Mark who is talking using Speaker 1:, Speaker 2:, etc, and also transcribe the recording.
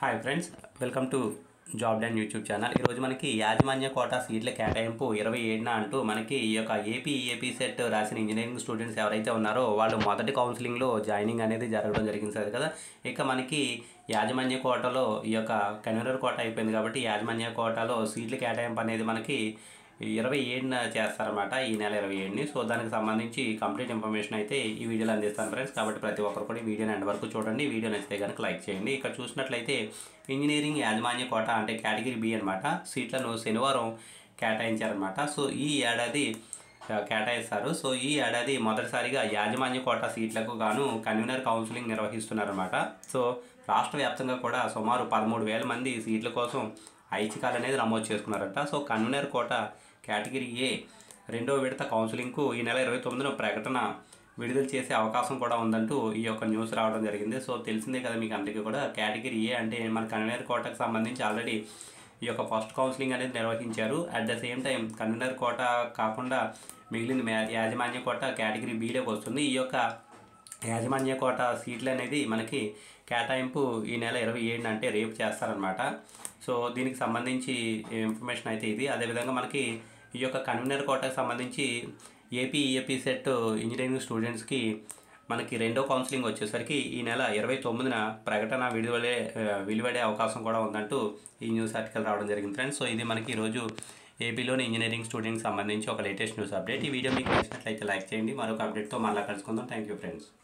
Speaker 1: hi friends welcome to job land YouTube channel ఈరోజు మనకి యాజమాన్య కోటా సీట్ల కేటాయింపు ఇరవై ఏడున అంటూ మనకి ఈ యొక్క ఏపీ ఏపీ సెట్ రాసిన ఇంజనీరింగ్ స్టూడెంట్స్ ఎవరైతే ఉన్నారో వాళ్ళు మొదటి కౌన్సిలింగ్లో జాయినింగ్ అనేది జరగడం జరిగింది సార్ కదా ఇక మనకి యాజమాన్య కోటాలో ఈ యొక్క కన్వీనర్ కోట అయిపోయింది కాబట్టి యాజమాన్య కోటాలో సీట్ల కేటాయింపు అనేది మనకి ఇరవై ఏడున చేస్తారన్నమాట ఈ నెల ఇరవై ఏడుని సో దానికి సంబంధించి కంప్లీట్ ఇన్ఫర్మేషన్ అయితే ఈ వీడియోలో అందిస్తాను ఫ్రెండ్స్ కాబట్టి ప్రతి ఒక్కరు కూడా ఈ వీడియోని ఎండ్ వరకు చూడండి వీడియో నచ్చితే కనుక లైక్ చేయండి ఇక్కడ చూసినట్లయితే ఇంజనీరింగ్ యాజమాన్య కోట అంటే కేటగిరీ బి అనమాట సీట్లను శనివారం కేటాయించారనమాట సో ఈ ఏడాది ఆ, కేటాయిస్తారు సో ఈ ఏడాది మొదటిసారిగా యాజమాన్య కోట సీట్లకు గాను కన్వీనర్ కౌన్సిలింగ్ నిర్వహిస్తున్నారన్నమాట సో రాష్ట్ర వ్యాప్తంగా కూడా సుమారు పదమూడు వేల మంది సీట్ల కోసం ఐచ్ఛికాలు అనేది నమోదు చేసుకున్నారట so convener quota category A రెండో విడత కౌన్సిలింగ్కు ఈ నెల ఇరవై తొమ్మిదిన ప్రకటన విడుదల చేసే అవకాశం కూడా ఉందంటూ ఈ యొక్క న్యూస్ రావడం జరిగింది సో తెలిసిందే కదా మీకు అందరికీ కూడా కేటగిరీ ఏ అంటే మన కన్వీనర్ కోటకు సంబంధించి ఆల్రెడీ ఈ యొక్క ఫస్ట్ కౌన్సిలింగ్ అనేది నిర్వహించారు at the same time convener quota కాకుండా మిగిలిన మ్యా- యాజమాన్య కోట కేటగిరీ బీలోకి వస్తుంది ఈ యొక్క యాజమాన్య కోట సీట్లు అనేది మనకి కేటాయింపు ఈ నెల ఇరవై ఏడున అంటే రేపు చేస్తారనమాట సో దీనికి సంబంధించి ఇన్ఫర్మేషన్ అయితే ఇది అదేవిధంగా మనకి ఈ యొక్క కన్వీనర్ కోటకు సంబంధించి ఏపీ ఈఏపీ సెట్ ఇంజనీరింగ్ స్టూడెంట్స్కి మనకి రెండో కౌన్సిలింగ్ వచ్చేసరికి ఈ నెల ఇరవై తొమ్మిదిన ప్రకటన విడుదలే ఆ, వెలువడే అవకాశం కూడా ఉందంటూ ఈ న్యూస్ ఆర్టికల్ రావడం జరిగింది ఫ్రెండ్స్ సో ఇది మనకి ఈరోజు ఏపీలోని ఇంజనీరింగ్ స్టూడెంట్స్ సంబంధించి ఒక లేటెస్ట్ న్యూస్ అప్డేట్ ఈ వీడియో మీకు నచ్చినట్లయితే లైక్ చేయండి మరొక అప్డేట్తో మళ్ళీ కలుసుకుందాం థ్యాంక్ యూ ఫ్రెండ్స్